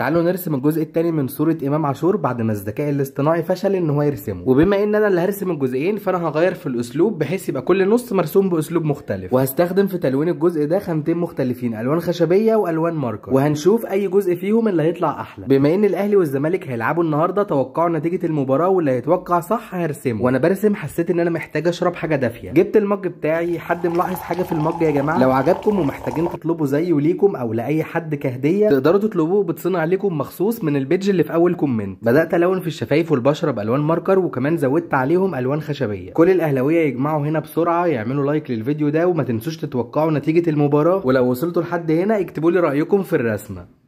تعالوا نرسم الجزء الثاني من صوره امام عاشور بعد ما الذكاء الاصطناعي فشل ان هو يرسمه وبما ان انا اللي هرسم الجزئين فانا هغير في الاسلوب بحيث يبقى كل نص مرسوم باسلوب مختلف وهستخدم في تلوين الجزء ده خامتين مختلفين الوان خشبيه والوان ماركر وهنشوف اي جزء فيهم اللي هيطلع احلى بما ان الاهلي والزمالك هيلعبوا النهارده توقعوا نتيجه المباراه واللي هيتوقع صح هرسمه وانا برسم حسيت ان انا محتاج اشرب حاجه دافيه جبت المج بتاعي حد ملاحظ حاجه في المج يا جماعه لو عجبكم ومحتاجين تطلبوا زيه ليكم او لاي حد كهديه تقدروا تطلبوه بتصنع لكم مخصوص من البيج اللي في اول كومنت بدات الون في الشفايف والبشره بالوان ماركر وكمان زودت عليهم الوان خشبيه كل الاهلاويه يجمعوا هنا بسرعه يعملوا لايك للفيديو ده وما تنسوش تتوقعوا نتيجه المباراه ولو وصلتوا لحد هنا اكتبوا لي رايكم في الرسمه